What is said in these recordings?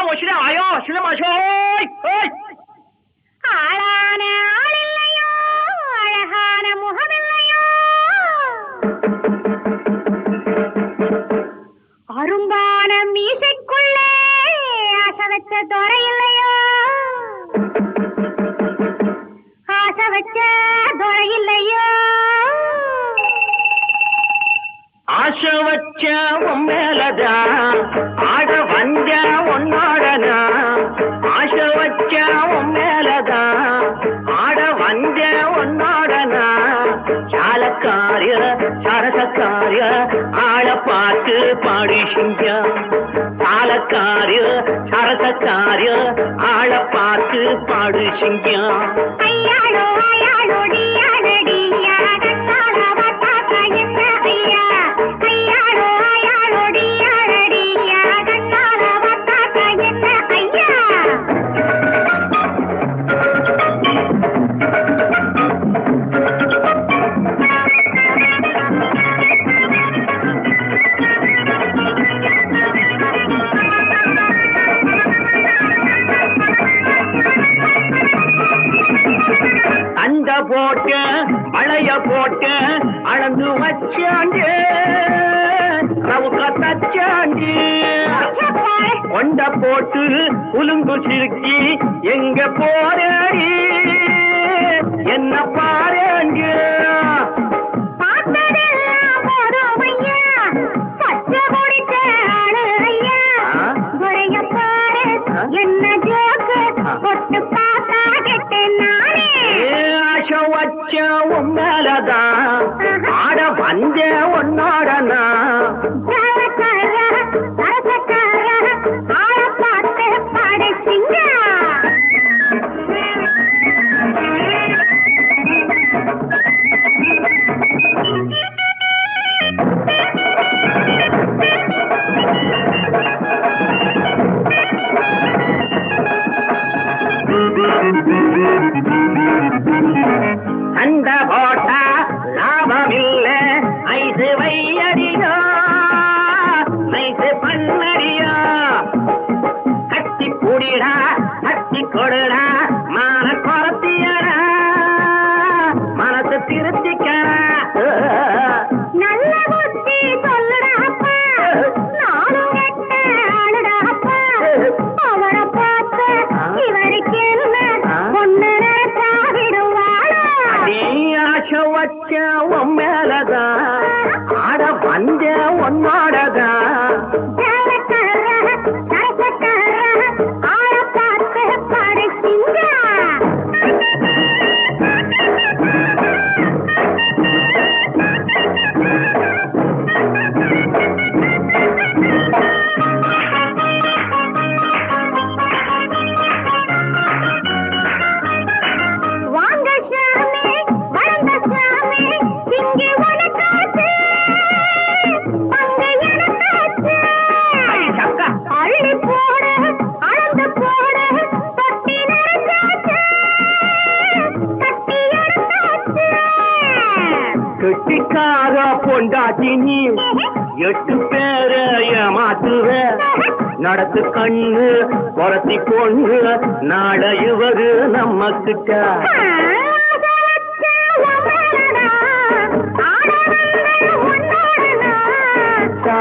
我去练马哟，去练马球，哎哎。 ஆளான ஆளில்லையோ அழகான முகமில்லையோ அரும்பான மீசைக்குள்ளே ஆசை வச்ச துறை இல்லையோ ஆசை வச்ச துறை இல்லையோ ஆசை வச்ச உன் மேலதான் ஆட வந்த உன்னோடனா ஆசை வச்ச உன் மேலதான் ஆட வந்த உன்னோடனா சாலக்காரிய சரசக்காரிய ஆள பார்த்து பாடி சிங்கம் சாலக்காரிய சரசக்காரிய ஆள பார்த்து பாடு சிங்கம் ஐயாடோ ஐயாடோ டியாடடியா கண்ணால வட்டாக்கா என்ன ஐயா ஐயாடோ ஐயாடோ டியாடடியா கண்ணால வட்டாக்கா என்ன ஐயா அந்த போட்டு வளைய போட்டு அளந்து வச்சாண்டு ரவுக்க தச்சாண்டு கொண்ட போட்டு உலுங்கு சிறுக்கி எங்க போறடி என்ன பாருங்க பார்த்ததெல்லாம் போதும் ஐயா பச்சை முடிச்ச ஆளு ஐயா ஆ? குறைய பாரு என்ன ஜோக்கு கொட்டு பார்த்தா கெட்டு நானே ஆசை வச்ச உன் மேலதான் ஆட வந்த உன்னோடனா ஜாலக்கார, அரசக்கார, ஆளப் பார்த்து படைச்சிங்க. அந்த போட்டா லாபம் இல்ல ஐசு வையடியோ ஐசு பண்ணடியோ கட்டி புடிடா கட்டி கொடுடா மான குறத்தியடா மனசு திருத்திக்கடா நல்ல புத்தி சொல்லுடா அப்பா. நானும் கெட்ட ஆளுடா அப்பா. அவரை பார்த்து இவருக்கு என்ன பொண்ணு நினைச்சா விடுவாளா? நீ ஆசை வச்ச உன் மேலதான் ஆட வந்த உன்னோடதான் ஜாலக்கார, அரசக்கார, ஆளப் பார்த்து படைச்சிங்க. வாங்க சாமி வளர்ந்த சாமி இங்கே உனக்காச்சு அங்கே எனக்காச்சு சக்கா அள்ளி போடு அளந்து போடு தொட்டி நிறைச்சாச்சு கட்டி எடுத்தாச்சு கெட்டிக்கார பொண்டாட்டி நீ எட்டு பேர ஏமாத்துவ நடத்து கண்ணு குறத்தி பொண்ணு நாட இவரு நம்ம கிட்ட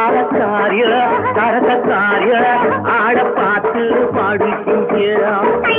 சாரக்காரிய சரசக்காரிய ஆட பார்த்து பாடு சிங்க